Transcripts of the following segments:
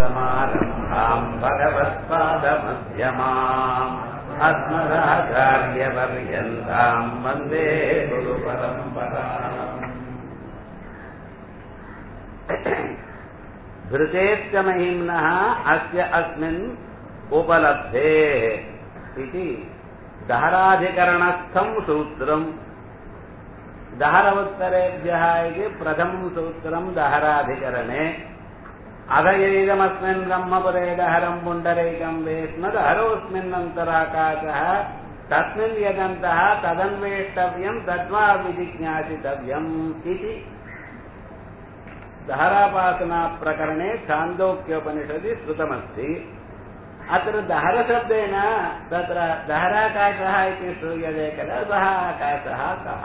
नारायणसमारम्भाम् भगवत्पादमध्यमाम् अस्मदाचार्यपर्यन्ताम् वन्दे गुरुपरम्पराम् धृतेश्च महिम्नः अस्य अस्मिन् उपलब्धेः इति दहराधिकरणस्थम् सूत्रम् दहरवत्तरेभ्यः इति प्रथमं सूत्रम् दहराधिकरणे अधयैदमस्मिन् ब्रह्मपुरे दहरम् पुण्डरैकम् वेस्म दहरोऽस्मिन्नन्तराकाशः तस्मिन् यदन्तः तदन्वेष्टव्यम् तद्वा विजिज्ञासितव्यम् इति दहरापासनाप्रकरणे छान्दोक्योपनिषदि श्रुतमस्ति अत्र दहरशब्देन तत्र दहराकाशः इति श्रूयते किल सः आकाशः कः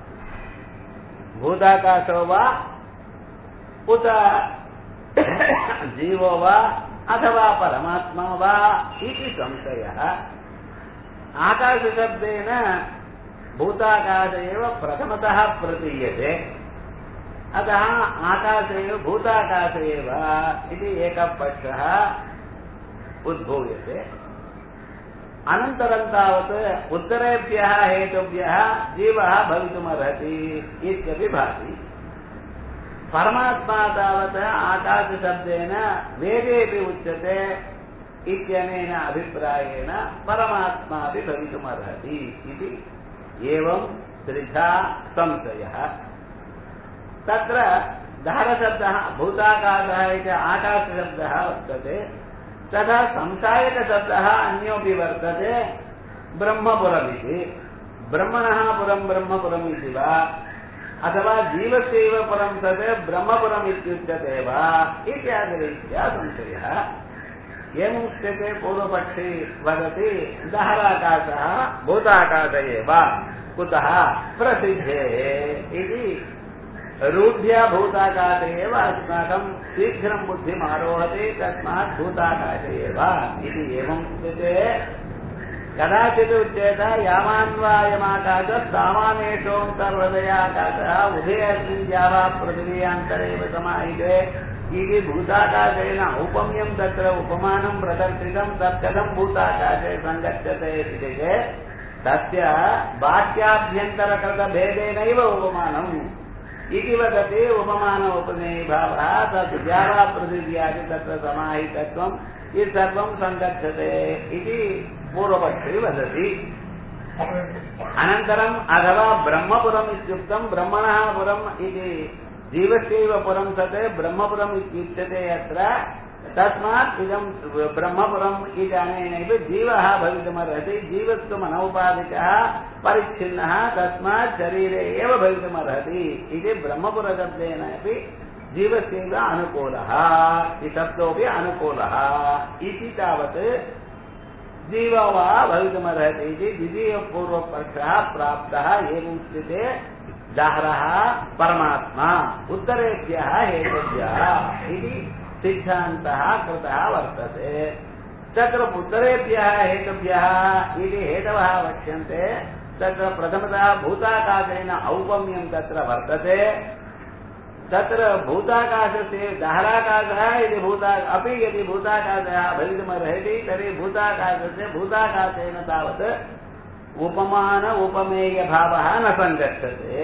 भूताकाशो वा उत जीवो वा अथवा परमात्मा वा इति संशयः आकाशशब्देन भूताकाश एव प्रथमतः प्रतीयते अतः आकाश एव भूताकाश एव इति एकः पक्षः उद्भूयते अनन्तरं तावत् उत्तरेभ्यः हेतुभ्यः जीवः भवितुमर्हति इत्यपि भाति परमात्मा तावत् आकाशशब्देन वेदेपि उच्यते इत्यनेन अभिप्रायेण परमात्मापि भवितुमर्हति इति एवं त्रिधा संशयः तत्र दहरशब्दः भूताकाशः इति आकाशशब्दः वर्तते तथा संसायकशब्दः अन्योऽपि वर्तते ब्रह्मपुरमिति ब्रह्मणः पुरं ब्रह्मपुरम् इति वा अथवा जीवस्यैव पुरं तत् ब्रह्मपुरम् इत्युच्यते वा इत्यादिरीत्या संशयः एवमुच्यते पूर्वपक्षी वदति दहराकाशः भूताकाश एव कुतः प्रसिद्धेः इति रूढ्या भूताकाश एव अस्माकं शीघ्रं बुद्धिम् आरोहति तस्मात् भूताकाश एव इति एवं उच्यते कदाचित् उच्येत यामान्वायमाकाशः सामानेषोऽन्तर्हृदयाकाशः उभयस्मिन् द्यावा पृथिव्यान्तरेव समाहिते इति भूताकाशेन औपम्यं तत्र उपमानं प्रदर्शितं तत् कथं भूताकाशे सङ्गच्छते इति चेत् तस्य बाह्याभ्यन्तरकृतभेदेनैव उपमानम् इति वदति उपमान उपमेयभावः तत् द्यावा पृथिव्यादि तत्र समाहितत्वम् इति सर्वं सङ्गच्छते इति पूर्वपक्षे वदति अनन्तरम् अथवा ब्रह्मपुरम् इत्युक्तं ब्रह्मणः पुरम् इति जीवस्यैव पुरं तत् ब्रह्मपुरम् इत्युच्यते अत्र तस्मात् इदं ब्रह्मपुरम् इत्यनेनैव जीवः भवितुमर्हति जीवत्वम् अनौपाधिकः परिच्छिन्नः तस्मात् शरीरे एव भवितुमर्हति इति ब्रह्मपुरशब्देन अपि जीवस्यैव अनुकूलः शब्दोऽपि अनुकूलः इति तावत् जीव वा भवितुमर्हति इति द्वितीयपूर्वपक्षः प्राप्तः एवमुच्यते दहरः परमात्मा उत्तरेभ्यः हेतुभ्यः इति सिद्धान्तः कृतः वर्तते तत्र उत्तरेभ्यः हेतुभ्यः इति हेतवः वक्ष्यन्ते तत्र प्रथमतः भूताकाशेन औपम्यं तत्र वर्तते तत्र भूताकाशस्य दहराकाशः इति भूता अपि यदि भूताकाशः भवितुमर्हति तर्हि भूताकाशस्य भूताकाशेन तावत् उपमान उपमेयभावः न सङ्गच्छते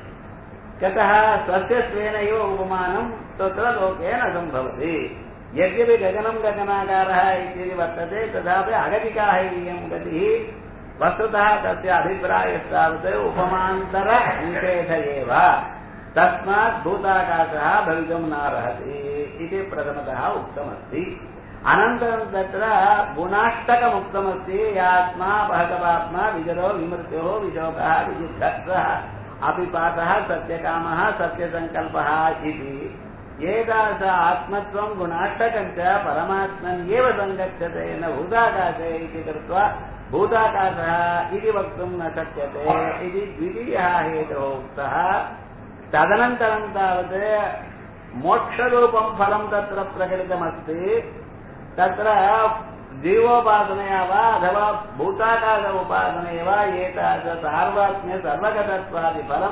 यतः स्वस्य स्वेनैव उपमानं तत्र लोके न सम्भवति यद्यपि गगनं गगनाकारः इति वर्तते तथापि अगतिकाः इयं गतिः वस्तुतः तस्य अभिप्रायस्तावत् उपमान्तरनिषेध एव तस्मात् भूताकाशः भवितुं नार्हति इति प्रथमतः उक्तमस्ति अनन्तरं तत्र गुणाष्टकमुक्तमस्ति यात्मा भगवात्मा विजरो विमृत्यो विशोकः विजिद्धः अपिपातः सत्यकामः सत्यसङ्कल्पः इति एतादृश आत्मत्वं गुणाष्टकं च परमात्मन् एव सङ्गच्छते न भूताकाशे इति कृत्वा भूताकाशः इति वक्तुं न शक्यते इति द्वितीयः हेतुः उक्तः तदनन्तरं तावत् मोक्षरूपं फलं तत्र प्रकटितमस्ति तत्र जीवोपासनया वा अथवा भूताकाश उपासने वा एतादृश सार्वात्म्य सर्वगतत्वादिफलं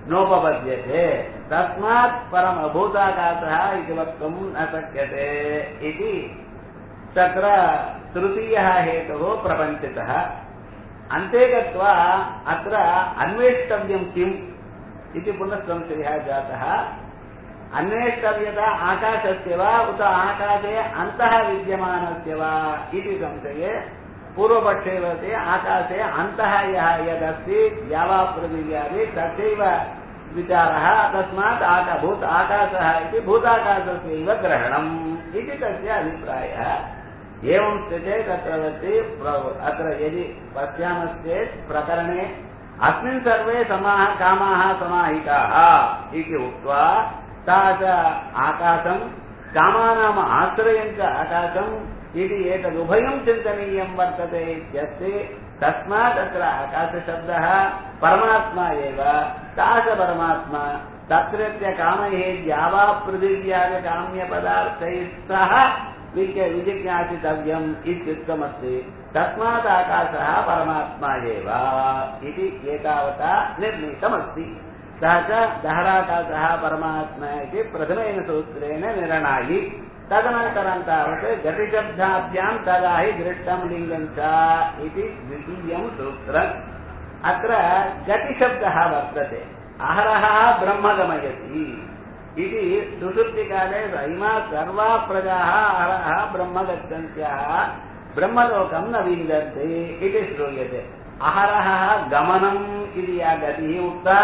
नोपपद्यते तस्मात् परम भूताकाशः इति वक्तुं न शक्यते इति तत्र तृतीयः हेतुः प्रपञ्चितः अन्ते गत्वा अत्र अन्वेष्टव्यं किम् इति पुनः संशयः जातः अन्वेष्टव्यता आकाशस्य वा उत आकाशे अन्तः विद्यमानस्य वा इति संशये पूर्वपक्षे वदति आकाशे अन्तः यः यदस्ति यावापृथिव्यादि तथैव विचारः तस्मात् आका भूत आकाशः इति भूताकाशस्यैव ग्रहणम् इति तस्य अभिप्रायः एवं स्थिते तत्र वदति अत्र यदि पश्यामश्चेत् प्रकरणे अस्मिन् सर्वे समाः कामाः समाहिताः इति उक्त्वा सा च आकाशम् कामानाम् आश्रयम् च आकाशम् इति एतदुभयं चिन्तनीयं वर्तते इत्यस्ति तस्मात् अत्र आकाशशब्दः परमात्मा एव सा च परमात्मा तत्रत्य कामैः द्यावा पृथिव्यादिकाम्यपदार्थैः सह विजिज्ञासितव्यम् इत्युक्तमस्ति तस्मात् आकाशः परमात्मा एव इति एतावता निर्णीतमस्ति सः च दहराकाशः परमात्मा इति प्रथमेन सूत्रेण निर्णायि तदनन्तरं तावत् गतिशब्दाभ्यां तदा हि दृष्टं लिङ्गं च इति द्वितीयं सूत्रम् अत्र गतिशब्दः वर्तते अहरः ब्रह्म गमयति इति सुषुप्तिकाले इमा सर्वा प्रजाः अहरः ब्रह्म गच्छन्त्याः ब्रह्मलोकं न विन्दन्ते इति श्रूयते अहरः गमनम् इति या गतिः उक्ता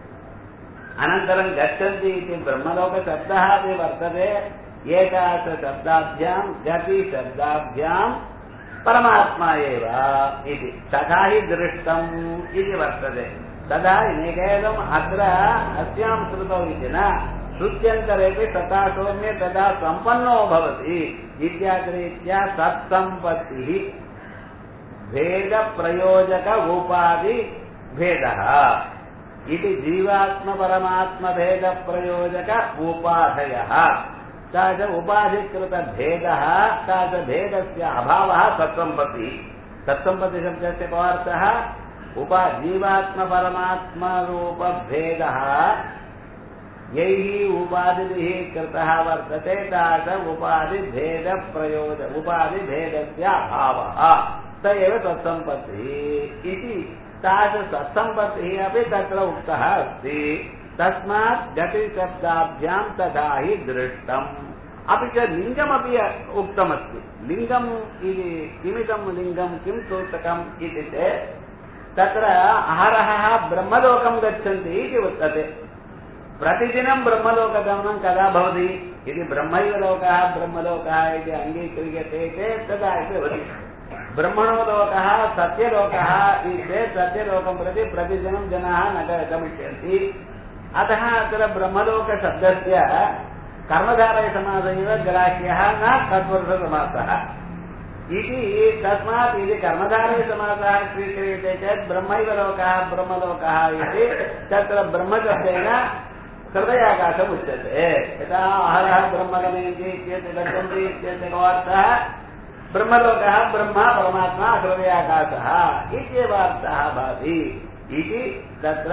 अनन्तरं गच्छन्ति इति ब्रह्मलोकशब्दः अपि वर्तते एकादशशब्दाभ्यां गतिशब्दाभ्यां परमात्मा एव इति तथा हि दृष्टम् इति वर्तते तदा निकेदम् अत्र अस्यां श्रुतौ इति न श्रुत्यन्तरेपि तथा सौम्य तदा सम्पन्नो भवति इत्यादिरीत्या सत्सम्पत्तिः भेदप्रयोजक उपाधि भेदः इति जीवात्मपरमात्मभेदप्रयोजक उपाधयः सा च उपाधिकृतभेदः सा च भेदस्य अभावः सत्सम्पत्तिः सत्सम्पत्तिशब्दस्य पवार्थः उपा जीवात्मपरमात्मरूपभेदः यैः उपाधिभिः कृतः वर्तते सा च उपाधिभेदप्रयोज उपाधिभेदस्य अभावः स एव सत्सम्पत्तिः इति सा च सत्सम्पत्तिः अपि तत्र उक्तः अस्ति तस्मात् गतिशब्दाभ्यां तथा हि दृष्टम् अपि च लिङ्गमपि उक्तमस्ति लिङ्गम् इति किमिदं लिङ्गं किं सूचकम् इति चेत् तत्र अहरहः ब्रह्मलोकं गच्छन्ति इति उच्यते प्रतिदिनं ब्रह्मलोकगमनं कदा भवति यदि ब्रह्मैव लोकः ब्रह्मलोकः इति अङ्गीक्रियते चेत् तदा इति भवति ब्रह्मणो लोकः सत्यलोकः इति चेत् सत्यलोकं प्रति प्रतिदिनं जनाः न गमिष्यन्ति अतः अत्र ब्रह्मलोकशब्दस्य कर्मधारयसमासः एव ग्राह्यः न तत्पुरुषसमासः इति तस्मात् यदि कर्मधारयसमासः स्वीक्रियते चेत् ब्रह्मैव लोकः ब्रह्मलोकः इति तत्र ब्रह्मशब्देन हृदयाकाशम् उच्यते यथा अहरः ब्रह्मगमयन्ति इत्येतत् गच्छन्ति इत्यस्य अर्थः ब्रह्मलोकः ब्रह्म परमात्मा हृदयाकाशः इत्येव अर्थः भाति इति तत्र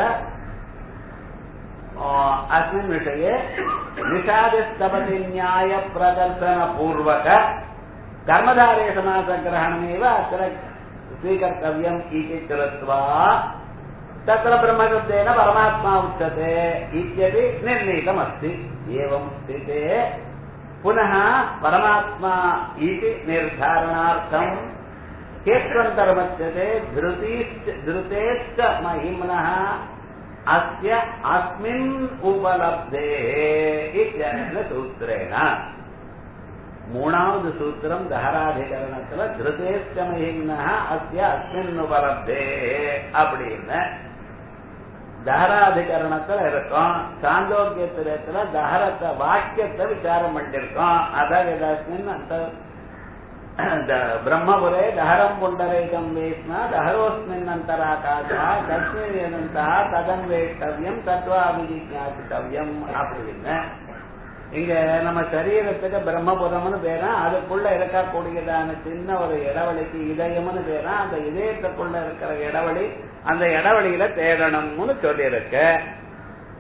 अस्मिन् विषये निषादिस्तपति न्यायप्रदर्शनपूर्वक कर्मधारे समासग्रहणमेव अत्र स्वीकर्तव्यम् इति कृत्वा तत्र ब्रह्मशब्देन परमात्मा उच्यते इत्यपि निर्णीतमस्ति एवं स्थिते पुनः परमात्मा इति निर्धारणार्थम् केष्वन्तर्मच्यते धृतीश्च धृतेश्च महिम्नः अस्य अस्मिन् उपलब्धेः इत्यनेन सूत्रेण மூணாவது சூத்திரம் தஹராதிகரணத்துல திருதேஷ்ட மகிம்னா அஸ்ய அஸ்மின் உபலப்தே அப்படின்னு தஹராதிகரணத்துல இருக்கும் சாந்தோக்கியத்துல தஹரத்தை வாக்கியத்தை விசாரம் பண்ணிருக்கோம் அதாவது அஸ்மின் அந்த பிரம்மபுரே தஹரம் புண்டரேகம் வேஸ்னா தஹரோஸ்மின் அந்தராகாசா தஸ்மின் ஏனந்தா ததன்வேஷ்டவியம் தத்வாபிஜிஜாசித்தவியம் அப்படின்னு இங்க நம்ம சரீரத்துக்கு பிரம்மபுரம்னு பேரா அதுக்குள்ள இருக்கக்கூடியதான சின்ன ஒரு இடவெளிக்கு இதயம்னு பேரா அந்த இதயத்துக்குள்ள இருக்கிற இடவெளி அந்த இடவெளியில தேடணும்னு சொல்லியிருக்கு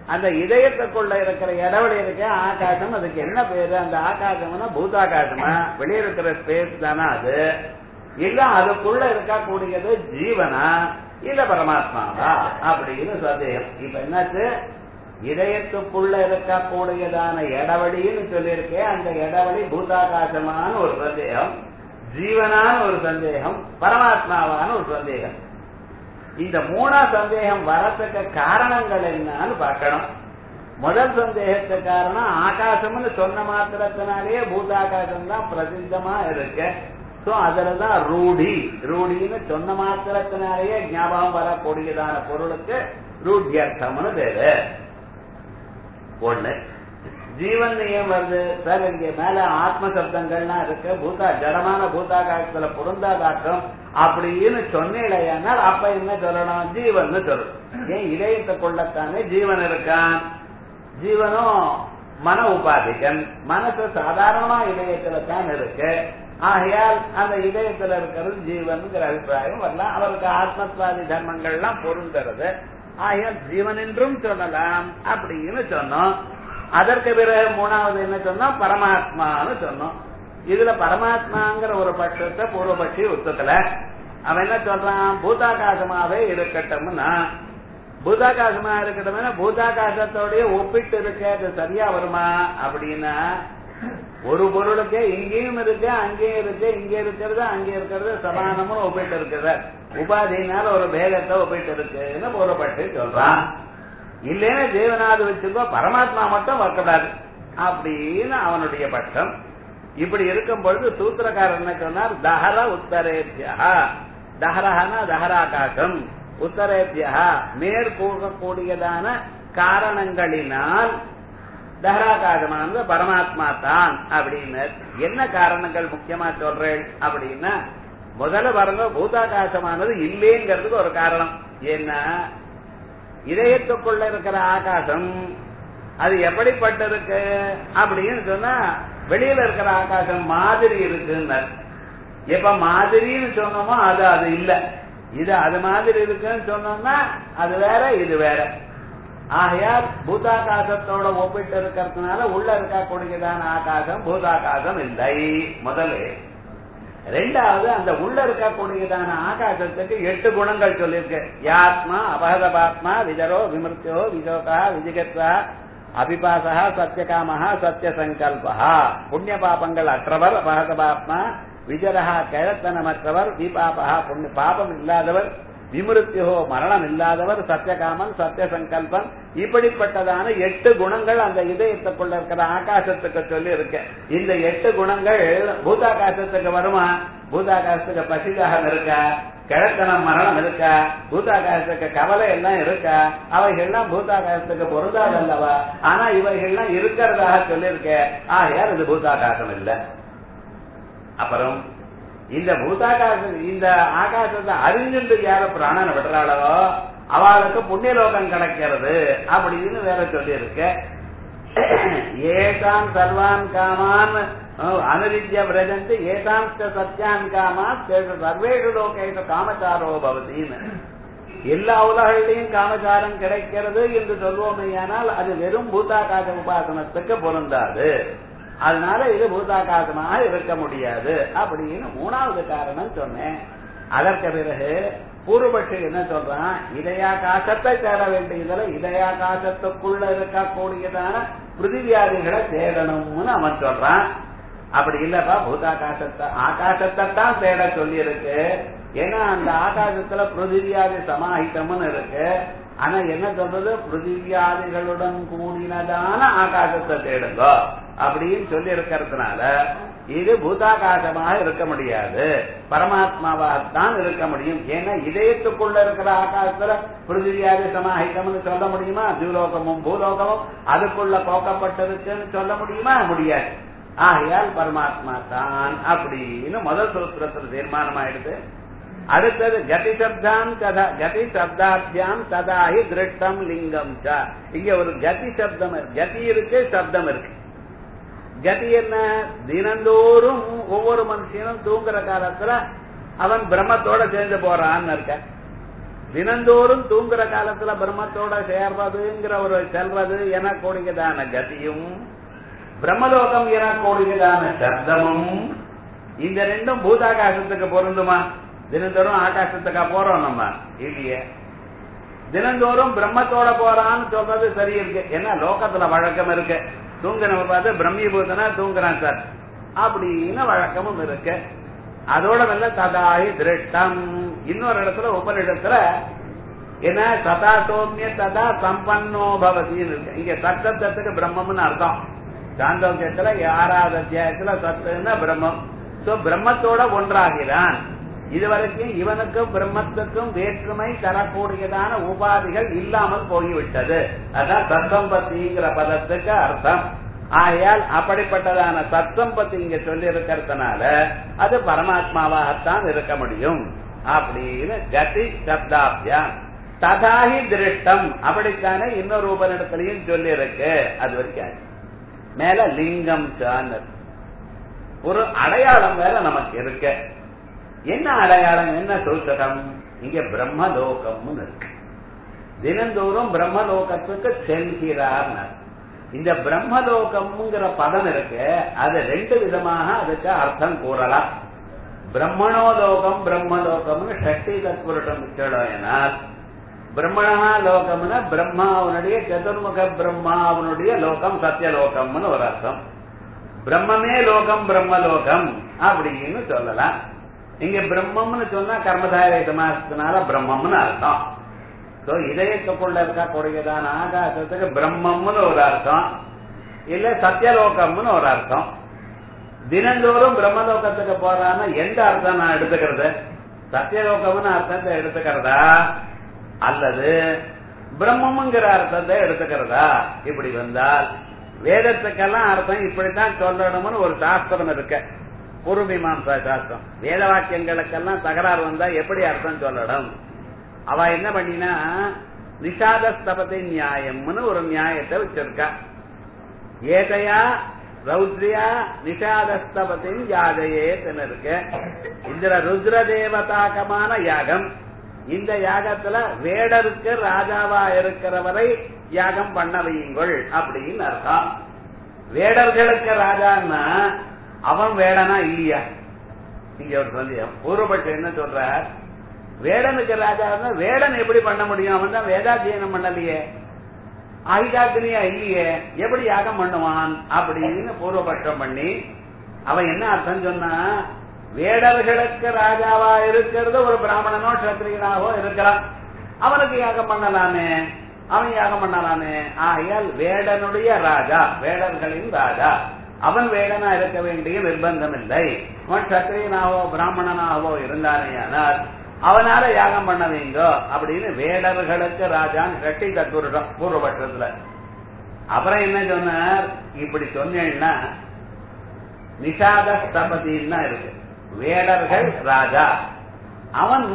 அந்த இதயத்துக்குள்ள இருக்கிற இடவெளி இருக்க ஆகாசம் அதுக்கு என்ன பேரு அந்த ஆகாசம்னா பூதாகாசமா வெளியே இருக்கிற ஸ்பேஸ் தானே அது இல்ல அதுக்குள்ள இருக்கக்கூடியது ஜீவனா இல்ல பரமாத்மாவா அப்படின்னு சந்தேகம் இப்ப என்னாச்சு இதயத்துக்குள்ள இருக்கக்கூடியதான இடவழின்னு சொல்லியிருக்கேன் அந்த இடவழி பூதாகாசமான ஒரு சந்தேகம் ஜீவனான ஒரு சந்தேகம் பரமாத்மாவான ஒரு சந்தேகம் இந்த மூணா சந்தேகம் வரத்துக்கு காரணங்கள் என்னன்னு பார்க்கணும் முதல் சந்தேகத்து காரணம் ஆகாசம்னு சொன்ன மாத்திரத்தினாலேயே பூதாகாசம் தான் பிரசித்தமா இருக்கு சோ அதுலதான் ரூடி ரூடின்னு சொன்ன மாத்திரத்தினாலேயே ஞாபகம் வரக்கூடியதான பொருளுக்கு ரூಢியர்த்தம்னு பேரு ஒண்ணு ஜீவன் ஏன் வருது சார் இங்க மேல ஆத்ம சப்தங்கள்லாம் இருக்கு பூதா ஜடமான பூதாகாசத்துல பொருந்தாதாக்கம் அப்படின்னு சொன்னேடையானால் அப்ப என்ன சொல்லணும் ஜீவன் சொல்லணும் ஏன் இதயத்தை கொள்ளத்தானே ஜீவன் இருக்கான் ஜீவனும் மன உபாதிகன் மனசு சாதாரணமா இதயத்துல தான் இருக்கு ஆகையால் அந்த இதயத்துல இருக்கிறது ஜீவன்கிற அபிப்பிராயம் வரலாம் அவருக்கு ஆத்மஸ்வாதி தர்மங்கள்லாம் பொருந்துறது ஆகையால் ஜீவன் என்றும் சொல்லலாம் அப்படின்னு சொன்னோம் அதற்கு பிறகு மூணாவது என்ன சொன்னோம் பரமாத்மான்னு சொன்னோம் இதுல பரமாத்மாங்கிற ஒரு பட்சத்தை பூர்வபட்சி ஒத்துக்கல அவன் என்ன சொல்றான் பூதாகாசமாவே இருக்கட்டும்னா பூதாகாசமா இருக்கட்டும் பூதாகாசத்தோடய ஒப்பிட்டு இருக்க அது சரியா வருமா அப்படின்னா ஒரு பொருளுக்கு இங்கேயும் இருக்கு அங்கேயும் இருக்கு இங்க இருக்கிறது அங்க இருக்கிறது சமானமும் ஒப்பிட்டு இருக்குது உபாதினால ஒரு பேதத்தை ஒப்பிட்டு இருக்குன்னு பூர்வப்பட்டு சொல்றான் இல்லைன்னா ஜீவனாது வச்சுக்கோ பரமாத்மா மட்டும் வரக்கூடாது அப்படின்னு அவனுடைய பட்சம் இப்படி இருக்கும் பொழுது சூத்திரக்காரர் என்ன சொன்னார் தஹர உத்தரேபியா தஹரஹனா தஹராகாசம் உத்தரேபியா மேற்கூறக்கூடியதான காரணங்களினால் தஹராகாசமானது பரமாத்மா தான் அப்படின்னு என்ன காரணங்கள் முக்கியமா சொல்றேன் அப்படின்னா முதல்ல பாருங்க பூதாகாசமானது இல்லேங்கிறதுக்கு ஒரு காரணம் ஏன்னா இதயத்துக்குள்ள இருக்கிற ஆகாசம் அது எப்படிப்பட்டிருக்கு அப்படின்னு சொன்னா வெளியில இருக்கிற ஆகாசம் மாதிரி இருக்குன்னு எப்ப மாதிரின்னு சொன்னோமோ அது அது இல்ல இது அது மாதிரி இருக்குன்னு சொன்னோம்னா அது வேற இது வேற ஆகையால் பூதாகாசத்தோட ஒப்பிட்டு இருக்கிறதுனால உள்ள இருக்கக்கூடியதான ஆகாசம் பூதாகாசம் இல்லை முதல்ல ரெண்டாவது அந்த உள்ள இருக்கக்கூடியதான ஆகாசத்துக்கு எட்டு குணங்கள் சொல்லியிருக்கு யாத்மா அபகதபாத்மா விஜரோ விமிருத்தியோ விஜோகா விஜிகத்வா அபிபாசா சத்தியகாமஹா சத்திய சங்கல்பா புண்ணிய பாபங்கள் அற்றவர் அபகதபாத்மா விஜரஹா கிழத்தனமற்றவர் விபாபா புண்ணிய பாபம் இல்லாதவர் விமிருத்தியோ மரணம் இல்லாதவர் சத்தியகாமன் சத்திய சங்கல்பம் இப்படிப்பட்டதான எட்டு குணங்கள் அந்த இதயத்துக்குள்ள இருக்கிற ஆகாசத்துக்கு சொல்லி இருக்கு இந்த எட்டு குணங்கள் பூதாகாசத்துக்கு வருமா பூதாகாசத்துக்கு பசிதாகம் இருக்கா கிழத்தனம் மரணம் இருக்கா பூதாகாசத்துக்கு கவலை எல்லாம் இருக்கா அவைகள்லாம் பூதாகாசத்துக்கு பொருந்தாதல்லவா ஆனா இவைகள்லாம் இருக்கிறதாக சொல்லியிருக்க ஆகையால் இது பூதாகாசம் இல்லை அப்புறம் இந்த பூதாகாசம் இந்த ஆகாசத்தை அறிஞ்சுட்டு யார பிராணனை விடுறாளோ அவளுக்கு புண்ணியலோகம் கிடைக்கிறது அப்படின்னு வேற சொல்லி இருக்க ஏதான் சர்வான் காமான் அனுரிஜ்ய விரஜந்து ஏதாம் சத்யான் காமா சர்வேஷு லோகேஷு காமச்சாரோ பவதின்னு எல்லா உலகங்களையும் காமச்சாரம் கிடைக்கிறது என்று சொல்வோமேயானால் அது வெறும் பூதாகாச உபாசனத்துக்கு பொருந்தாது அதனால இது பூதாகாசமாக இருக்க முடியாது அப்படின்னு மூணாவது காரணம் சொன்னேன் அதற்கு பிறகு பூர்வபட்சி என்ன சொல்றான் இதயாகாசத்தை தேட வேண்டியதுல இதயாகாசத்துக்குள்ள இருக்கக்கூடியதான பிருத்திவியாதிகளை தேடணும்னு அவன் சொல்றான் அப்படி இல்லப்பா பூதாகாசத்தை ஆகாசத்தை தான் தேட சொல்லி இருக்கு ஏன்னா அந்த ஆகாசத்துல பிருத்திவியாதி சமாஹிதம்னு இருக்கு ஆனா என்ன சொல்றது பிருத்திவியாதிகளுடன் கூடினதான ஆகாசத்தை தேடுங்க அப்படின்னு சொல்லி இருக்கிறதுனால இது பூதாகாசமாக இருக்க முடியாது பரமாத்மாவாகத்தான் இருக்க முடியும் ஏன்னா இதயத்துக்குள்ள இருக்கிற ஆகாசத்துல பிருத்திவியாதி சமாஹிதம்னு சொல்ல முடியுமா ஜூலோகமும் பூலோகமும் அதுக்குள்ள போக்கப்பட்டிருக்குன்னு சொல்ல முடியுமா முடியாது ஆகையால் பரமாத்மா தான் அப்படின்னு முதல் சூத்திரத்தில் தீர்மானம் ஆயிடுது அடுத்தது கதி சப்தாம் கதா கதி சப்தாபியாம் ததாஹி திருஷ்டம் லிங்கம் ச இங்க ஒரு கதி சப்தம் கதி இருக்கு சப்தம் இருக்கு கதி என்ன தினந்தோறும் ஒவ்வொரு மனுஷனும் தூங்குற காலத்துல அவன் பிரம்மத்தோட சேர்ந்து போறான்னு இருக்க தினந்தோறும் தூங்குற காலத்துல பிரம்மத்தோட சேர்றதுங்கிற ஒரு செல்றது எனக்கூடியதான கதியும் பிரம்மலோகம் எனக்கூடியதான சப்தமும் இந்த ரெண்டும் பூதாகாசத்துக்கு பொருந்துமா தினந்தோறும் ஆகாசத்துக்கா போறோம் நம்ம இல்லையே தினந்தோறும் பிரம்மத்தோட போறான்னு சொல்றது சரி இருக்கு ஏன்னா லோகத்துல வழக்கம் இருக்கு தூங்குறவங்க பார்த்து பிரம்மீபூதனா தூங்குறான் சார் அப்படின்னு வழக்கமும் இருக்கு அதோட நல்ல ததாயி திருஷ்டம் இன்னொரு இடத்துல உபரிடத்துல என்ன சதா சோமிய ததா சம்பன்னோ பவதின்னு இருக்கு இங்க சத்தத்துக்கு பிரம்மம்னு அர்த்தம் சாந்தோக்கியத்துல ஆறாவது அத்தியாயத்துல சத்துன்னா பிரம்மம் சோ பிரம்மத்தோட ஒன்றாகிறான் இதுவரைக்கும் இவனுக்கும் பிரம்மத்துக்கும் வேற்றுமை தரக்கூடியதான உபாதிகள் இல்லாமல் போய்விட்டது அதான் சத்தம்பத்திங்கிற பதத்துக்கு அர்த்தம் ஆகையால் அப்படிப்பட்டதான சத்தம்பத்தி இங்க சொல்லி இருக்கிறதுனால அது பரமாத்மாவாகத்தான் இருக்க முடியும் அப்படின்னு கதி சப்தாபியான் ததாகி திருஷ்டம் அப்படித்தானே இன்னொரு உபனிடத்திலையும் சொல்லி இருக்கு அது வரைக்கும் மேல லிங்கம் சானர் ஒரு அடையாளம் வேற நமக்கு இருக்கு என்ன அடையாளம் என்ன சூச்சகம் இங்க பிரம்மலோகம்னு இருக்கு தினந்தோறும் பிரம்மலோகத்துக்கு செல்கிறார் இந்த பிரம்மலோகம்ங்கிற பதம் இருக்கு அது ரெண்டு விதமாக அதுக்கு அர்த்தம் கூறலாம் பிரம்மணோலோகம் பிரம்மலோகம்னு ஷஷ்டி தத்புருஷம் கேளால் பிரம்மணா லோகம்னா பிரம்மாவனுடைய சதுர்முக பிரம்மாவனுடைய லோகம் சத்தியலோகம்னு ஒரு அர்த்தம் பிரம்மமே லோகம் பிரம்மலோகம் அப்படின்னு சொல்லலாம் இங்க பிரம்மம்னு சொன்னா கர்மதாய சமாசத்தினால பிரம்மம்னு அர்த்தம் சோ இதயத்துக்குள்ள இருக்கக்கூடியதான ஆகாசத்துக்கு பிரம்மம்னு ஒரு அர்த்தம் இல்ல சத்தியலோகம்னு ஒரு அர்த்தம் தினந்தோறும் பிரம்மலோகத்துக்கு போறான்னா எந்த அர்த்தம் நான் எடுத்துக்கிறது சத்தியலோகம்னு அர்த்தத்தை எடுத்துக்கிறதா அல்லது பிரம்மம்ங்கிற அர்த்தத்தை எடுத்துக்கிறதா இப்படி வந்தால் வேதத்துக்கெல்லாம் அர்த்தம் இப்படித்தான் சொல்லணும்னு ஒரு சாஸ்திரம் இருக்கு பூர்வமீமாசா சாஸ்திரம் வேத வாக்கியங்களுக்கெல்லாம் தகராறு வந்தா எப்படி அர்த்தம் சொல்லணும் அவ என்ன பண்ணினா நிஷாதஸ்தபதி நியாயம்னு ஒரு நியாயத்தை வச்சிருக்கா ஏதையா ரௌத்ரியா நிஷாதஸ்தபத்தின் யாதையேன்னு இருக்கு இந்த ருத்ர தேவதாகமான யாகம் இந்த யாகத்துல வேடருக்கு ராஜாவா இருக்கிறவரை யாகம் பண்ண வையுங்கள் அப்படின்னு அர்த்தம் வேடர்களுக்கு ராஜான்னா அவன் வேடனா இல்லையா இங்க ஒரு சந்தேகம் பூர்வபட்சம் என்ன சொல்ற வேடனுக்கு ராஜா வேடன் எப்படி பண்ண முடியும் அவன் தான் வேதாத்தியனம் பண்ணலையே ஆயுதாக்கினியா இல்லையே எப்படி யாகம் பண்ணுவான் அப்படின்னு பூர்வபட்சம் பண்ணி அவன் என்ன அர்த்தம் சொன்னா வேடர்களுக்கு ராஜாவா இருக்கிறது ஒரு பிராமணனோ கத்திரிகனாவோ இருக்கலாம் அவனுக்கு யாகம் பண்ணலாமே அவன் யாகம் பண்ணலாமே ஆகையால் வேடனுடைய ராஜா வேடர்களின் ராஜா அவன் வேடனா இருக்க வேண்டிய நிர்பந்தம் இல்லை அவன் சத்திரியனாவோ பிராமணனாவோ இருந்தானேயானால் அவனால யாகம் பண்ண வைங்கோ அப்படின்னு வேடர்களுக்கு ராஜான்னு கட்டி தத்துருடம் பூர்வபட்சத்துல அப்புறம் என்ன சொன்னார் இப்படி சொன்னேன்னா நிஷாத ஸ்தபதின்னா இருக்கு வேடர்கள் ராஜா அவன்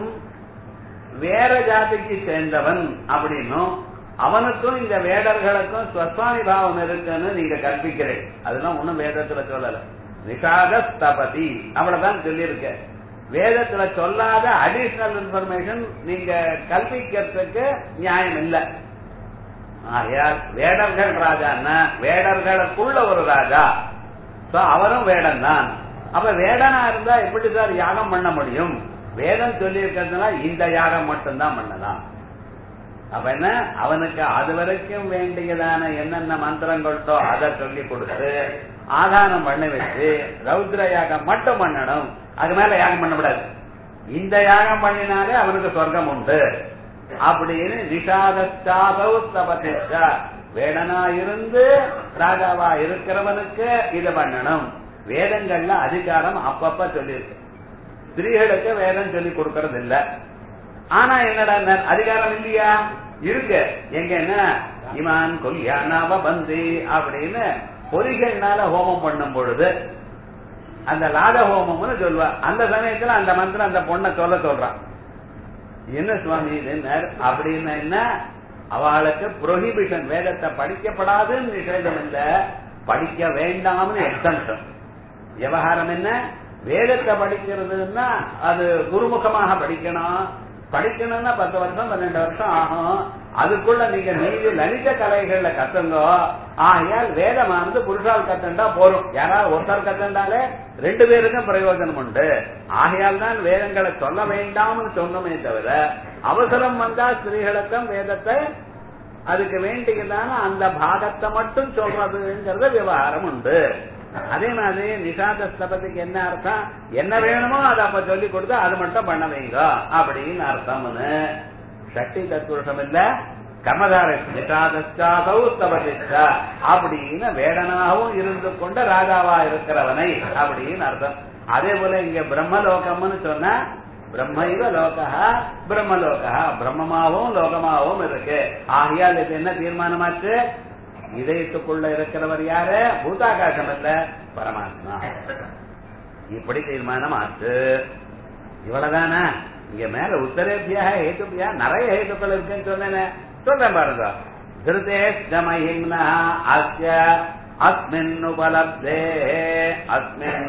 வேற ஜாதிக்கு சேர்ந்தவன் அப்படின்னும் அவனுக்கும் இந்த வேடர்களுக்கும் ஸ்வஸ்வாமி பாவம் இருக்குன்னு நீங்க கற்பிக்கிறேன் அதெல்லாம் ஒண்ணும் வேதத்துல சொல்லல நிஷாத ஸ்தபதி அவ்வளவுதான் சொல்லியிருக்க வேதத்துல சொல்லாத அடிஷனல் இன்ஃபர்மேஷன் நீங்க கல்பிக்கிறதுக்கு நியாயம் இல்லை ஆகையால் வேடர்கள் ராஜான்னா வேடர்களுக்குள்ள ஒரு ராஜா அவரும் வேடன் தான் அப்ப வேடனா இருந்தா எப்படி சார் யாகம் பண்ண முடியும் வேதம் சொல்லி இருக்கிறதுனா இந்த யாகம் மட்டும்தான் பண்ணலாம் அப்ப என்ன அவனுக்கு அது வரைக்கும் வேண்டியதான என்னென்ன மந்திரங்கள்டோ அதை சொல்லி கொடுத்து ஆதானம் பண்ண வச்சு ரௌத்ர யாகம் மட்டும் பண்ணணும் அது மேல யாகம் பண்ணக்கூடாது இந்த யாகம் பண்ணினாலே அவனுக்கு சொர்க்கம் உண்டு அப்படின்னு நிஷாதஸ்தாபத்திச்சா வேடனா இருந்து ராஜாவா இருக்கிறவனுக்கு இது பண்ணணும் வேதங்கள்ல அதிகாரம் அப்பப்ப சொல்லியிருக்கு ஸ்திரீகளுக்கு வேதம் சொல்லி கொடுக்கறது இல்ல ஆனா என்னடா அதிகாரம் இல்லையா இருக்கு எங்க என்ன இமான் கொல்யானாவ பந்தி அப்படின்னு பொறிகள்னால ஹோமம் பண்ணும் பொழுது அந்த லாத ஹோமம்னு சொல்லுவா அந்த சமயத்துல அந்த மந்திரம் அந்த பொண்ணை சொல்ல சொல்றான் என்ன சுவாமி அப்படின்னு என்ன அவளுக்கு புரோஹிபிஷன் வேதத்தை படிக்கப்படாதுன்னு நிஷேதம் இல்ல படிக்க வேண்டாம்னு எக்ஸம்ஷன் விவகாரம் என்ன வேதத்தை படிக்கிறதுன்னா அது குருமுகமாக படிக்கணும் படிக்கணும்னா பத்து வருஷம் பன்னெண்டு வருஷம் ஆகும் அதுக்குள்ள நீங்க மீதி லலித கலைகள்ல கத்துங்கோ ஆகையால் வேதமானது புருஷால் கத்துண்டா போரும் யாராவது ஒருத்தர் கத்துண்டாலே ரெண்டு பேருக்கும் பிரயோஜனம் உண்டு ஆகையால் தான் வேதங்களை சொல்ல வேண்டாம்னு சொன்னோமே தவிர அவசரம் வந்தா ஸ்திரீகளுக்கும் வேதத்தை அதுக்கு வேண்டியதான அந்த பாகத்தை மட்டும் சொல்றதுங்கிறத விவகாரம் உண்டு அதே மாதிரி நிஷாத ஸ்தபதிக்கு என்ன அர்த்தம் என்ன வேணுமோ அதை அப்ப சொல்லி கொடுத்து அது மட்டும் பண்ண வைங்க அப்படின்னு அர்த்தம்னு சக்தி தத்துவம் இல்ல கர்மதார நிஷாதஸ்தாதௌ ஸ்தபதிச்சா அப்படின்னு வேடனாகவும் இருந்து கொண்ட ராஜாவா இருக்கிறவனை அப்படின்னு அர்த்தம் அதே போல இங்க பிரம்மலோகம்னு சொன்னா பிரம்மைவ லோகா பிரம்மலோகா பிரம்மமாகவும் லோகமாகவும் இருக்கு ஆகையால் இது என்ன தீர்மானமாச்சு இதயத்துக்குள்ள இருக்கிறவர் யாரு பூதாகாசம் இல்ல பரமாத்மா இப்படி தீர்மானம் ஆச்சு இவ்வளவுதானா இங்க மேல உத்தரேபியா ஹேதுபியா நிறைய ஹேதுக்கள் இருக்குன்னு சொன்னேனே சொல்றேன் பாருங்க திருதேஷ்டமஹிம்னா அஸ்ய அஸ்மின் உபலப்தே அஸ்மின்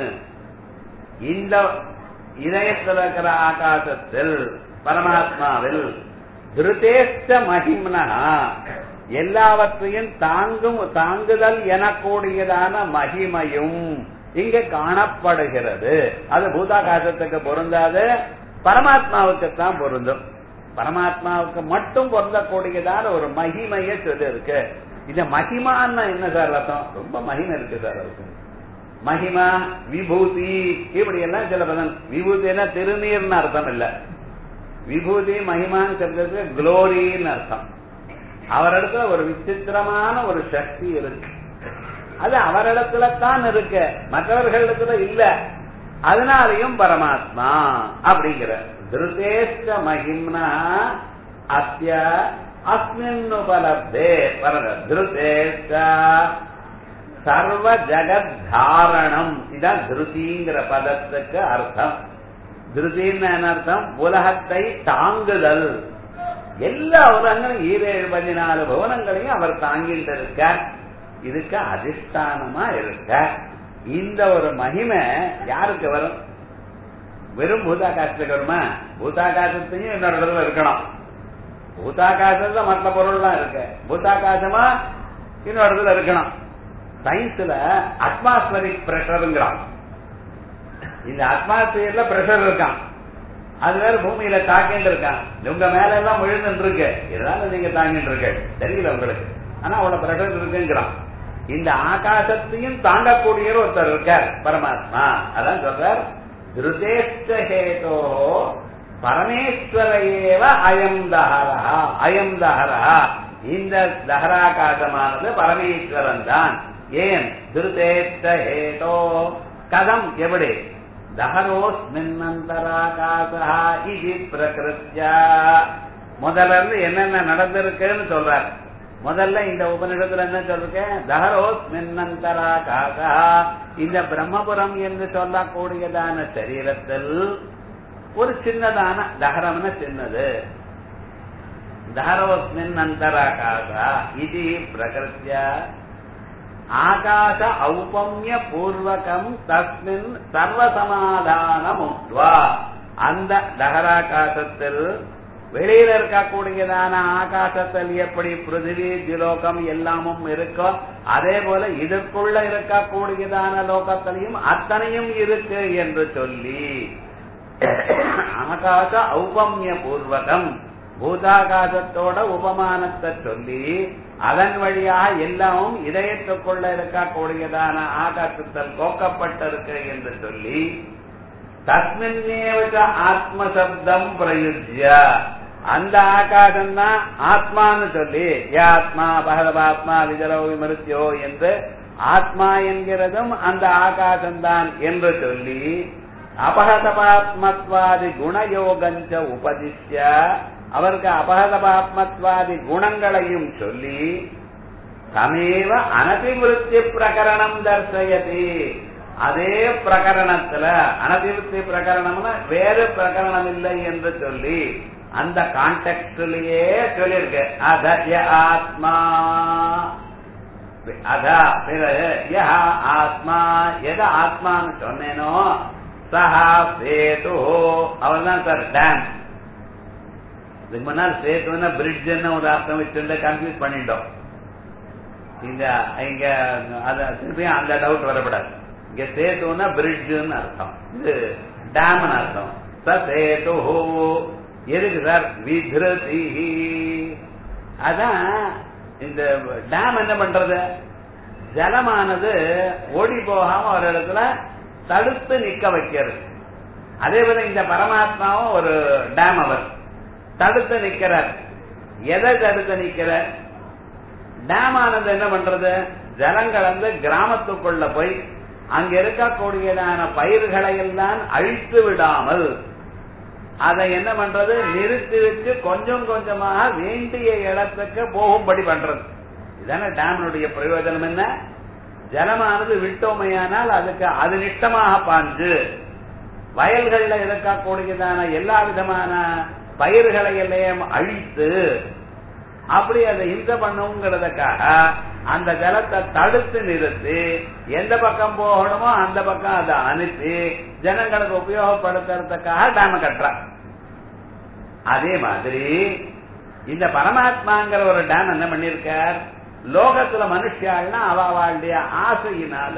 இந்த இதயத்தில் இருக்கிற ஆகாசத்தில் பரமாத்மாவில் திருதேஷ்ட மகிம்னா எல்லாவற்றையும் தாங்கும் தாங்குதல் எனக்கூடியதான மகிமையும் இங்க காணப்படுகிறது அது பூதாகாசத்துக்கு பொருந்தாது பரமாத்மாவுக்கு தான் பொருந்தும் பரமாத்மாவுக்கு மட்டும் பொருந்தக்கூடியதான ஒரு மகிமைய சொல்லி இருக்கு இந்த மகிமான்னா என்ன சார் அர்த்தம் ரொம்ப மகிமை இருக்கு சார் அதுக்கு மகிமா விபூதி இப்படி எல்லாம் சில பதம் விபூதினா திருநீர்னு அர்த்தம் இல்ல விபூதி மகிமான்னு சொல்றது குளோரின்னு அர்த்தம் அவரிடத்துல ஒரு விசித்திரமான ஒரு சக்தி இருக்கு அது அவரிடத்துல தான் இருக்கு மற்றவர்களிடத்துல இல்ல அதனாலையும் பரமாத்மா அப்படிங்கிற திருதேஷ்ட மகிம்னா அத்திய அஸ்மின் உபலப்தே பரத திருதேஷ்ட சர்வ ஜகத் தாரணம் இதான் திருதிங்கிற பதத்துக்கு அர்த்தம் திருதின்னு என்ன அர்த்தம் உலகத்தை தாங்குதல் எல்லா உலகங்களும் ஈரேழு பதினாலு புவனங்களையும் அவர் தாங்கிட்டு இருக்கார் இதுக்கு அதிஷ்டானமா இருக்க இந்த ஒரு மகிமை யாருக்கு வரும் வெறும் பூதாகாசத்துக்கு வருமா பூதாகாசத்தையும் இன்னொரு இடத்துல இருக்கணும் பூதாகாசத்துல மற்ற பொருள்லாம் இருக்கு பூதாகாசமா இன்னொரு இடத்துல இருக்கணும் சயின்ஸ்ல அட்மாஸ்பரிக் பிரஷருங்கிறான் இந்த அட்மாஸ்பியர்ல பிரஷர் இருக்கான் அது வேற பூமியில தாக்கிட்டு இருக்கான் உங்க மேல எல்லாம் விழுந்துட்டு இருக்கு இதனால நீங்க தாங்கிட்டு இருக்க தெரியல உங்களுக்கு ஆனா அவ்வளவு பிரஷர் இருக்குங்கிறான் இந்த ஆகாசத்தையும் தாண்டக்கூடிய ஒருத்தர் இருக்கார் பரமாத்மா அதான் சொல்றார் திருதேஷ்டேதோ பரமேஸ்வர ஏவ அயம் தஹரா அயம் தஹரா இந்த தஹராகாசமானது பரமேஸ்வரன் தான் ஏன் திருதேஷ்டேதோ கதம் எப்படி தஹரோஸ்மின்னந்தராகாசா இது பிரகிருத்யா முதல்ல இருந்து என்னென்ன நடந்திருக்குன்னு சொல்றார் முதல்ல இந்த உபநிடத்துல என்ன சொல்றேன் தஹரோஸ்மின்னந்தராகாசா இந்த பிரம்மபுரம் என்று சொல்லக்கூடியதான சரீரத்தில் ஒரு சின்னதான தகரம்னு சின்னது தஹரோஸ்மின் அந்தராகாசா இது பிரகிருத்யா ஆகாச ஔபம்ய பூர்வகம் தஸ்மின் சர்வசமாதானம் உத்வா அந்த தகராகாசத்தில் வெளியில இருக்கக்கூடியதான ஆகாசத்தில் எப்படி பிருத்திவி திலோகம் எல்லாமும் இருக்கோ அதே போல இதற்குள்ள இருக்கக்கூடியதான லோகத்திலையும் அத்தனையும் இருக்கு என்று சொல்லி ஆகாச ஔபம்ய பூர்வகம் பூதாகாசத்தோட உபமானத்தை சொல்லி அதன் வழியாக எல்லாமும் இதயத்துக்குள்ள இருக்கக்கூடியதான ஆகாசத்தில் கோக்கப்பட்டிருக்கு என்று சொல்லி தஸ்மின்னேவச்ச ஆத்மசப்தம் பிரயுஜ்ய அந்த ஆகாசம் தான் ஆத்மான்னு சொல்லி ஏ ஆத்மா பகதபாத்மா விஜரோ விமருத்தியோ என்று ஆத்மா என்கிறதும் அந்த ஆகாசம்தான் என்று சொல்லி அபகதபாத்மத்வாதி குணயோகஞ்ச உபதிஷ்ய அவருக்கு அபகதபாத்மத்வாதி குணங்களையும் சொல்லி சமேவ அனதிவிருத்தி பிரகரணம் தர்சயதி அதே பிரகரணத்துல அனதிவிருத்தி பிரகரணம்னா வேறு பிரகரணம் இல்லை என்று சொல்லி அந்த கான்டெக்ட்லயே சொல்லியிருக்கு அத ய ஆத்மா அதா பிறகு ய ஆத்மா எத ஆத்மான்னு சொன்னேனோ சஹா சேது அவர்தான் சார் டேம் இதுக்கு முன்னால் சேத்துனா பிரிட்ஜ்னு ஒரு அர்த்தம் வச்சுட்டு கன்ஃபியூஸ் பண்ணிட்டோம் இங்க இங்க அத திருப்பியும் அந்த டவுட் வரப்படாது இங்க சேத்துனா பிரிட்ஜ்னு அர்த்தம் இது டேம்னு அர்த்தம் ச சேது எதுக்கு சார் விதிருதி அதான் இந்த டேம் என்ன பண்றது ஜலமானது ஓடி போகாம ஒரு இடத்துல தடுத்து நிக்க வைக்கிறது அதே போல இந்த பரமாத்மாவும் ஒரு டேம் அவர் தடுத்து நிக்கிறார் எதை தடுத்து நிக்கிறார் டேம் ஆனது என்ன பண்றது ஜலம் கலந்து கிராமத்துக்குள்ள போய் அங்க இருக்கக்கூடியதான பயிர்களை எல்லாம் அழித்து விடாமல் அதை என்ன பண்றது நிறுத்தி வச்சு கொஞ்சம் கொஞ்சமாக வேண்டிய இடத்துக்கு போகும்படி பண்றது இதான டேமனுடைய பிரயோஜனம் என்ன ஜலமானது விட்டோமையானால் அதுக்கு அது நிட்டமாக பாஞ்சு வயல்கள்ல இருக்கக்கூடியதான எல்லா விதமான பயிர்களை எல்லாம் அழித்து அப்படி அதை இந்த பண்ணுங்கிறதுக்காக அந்த ஜலத்தை தடுத்து நிறுத்தி எந்த பக்கம் போகணுமோ அந்த பக்கம் அதை அனுப்பி ஜனங்களுக்கு உபயோகப்படுத்துறதுக்காக டேம கட்டுறான் அதே மாதிரி இந்த பரமாத்மாங்கிற ஒரு டேம் என்ன பண்ணிருக்கார் லோகத்துல மனுஷியாள்னா அவ அவளுடைய ஆசையினால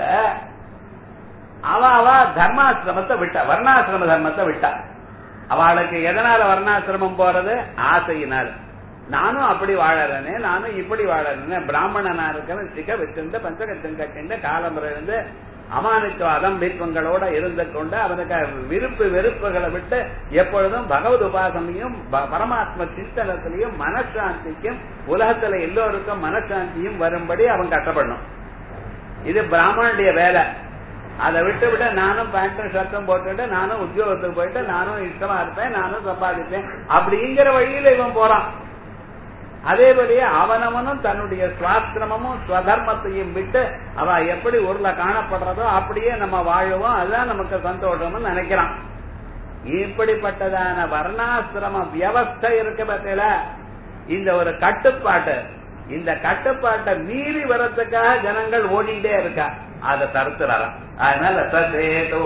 அவ அவ தர்மாசிரமத்தை விட்டா வர்ணாசிரம தர்மத்தை விட்டா அவளுக்கு எதனால வர்ணாசிரமம் போறது ஆசையினால் நானும் அப்படி வாழறேனே நானும் இப்படி வாழறேனே பிராமணனா இருக்கிறேன் சிக வச்சிருந்த பஞ்சகத்தம் கட்டிண்டு காலம்புரை இருந்து அமானித்துவ அதம்பித்வங்களோட இருந்து கொண்டு அவனுக்கு விருப்பு வெறுப்புகளை விட்டு எப்பொழுதும் பகவத் உபாசனையும் பரமாத்ம சிந்தனத்திலையும் மனசாந்திக்கும் உலகத்துல எல்லோருக்கும் மனசாந்தியும் வரும்படி அவன் கட்டப்படணும் இது பிராமணனுடைய வேலை அதை விட்டு விட்டு நானும் பேண்ட்டும் ஷர்ட்டும் போட்டுட்டு நானும் உத்தியோகத்துக்கு போயிட்டு நானும் இஷ்டமா இருப்பேன் நானும் சம்பாதிப்பேன் அப்படிங்கிற வழியில இவன் போறான் அதேபடியே அவனவனும் தன்னுடைய சுவாசிரமமும் ஸ்வதர்மத்தையும் விட்டு அவ எப்படி ஊர்ல காணப்படுறதோ அப்படியே நம்ம வாழுவோம் அதுதான் நமக்கு சந்தோஷம்னு நினைக்கிறான் இப்படிப்பட்டதான வர்ணாசிரம வியவஸ்தை இருக்க பத்தில இந்த ஒரு கட்டுப்பாட்டு இந்த கட்டுப்பாட்டை மீறி வரத்துக்காக ஜனங்கள் ஓடிட்டே இருக்கா அதை தடுத்துறாராம் அதனால சதேதோ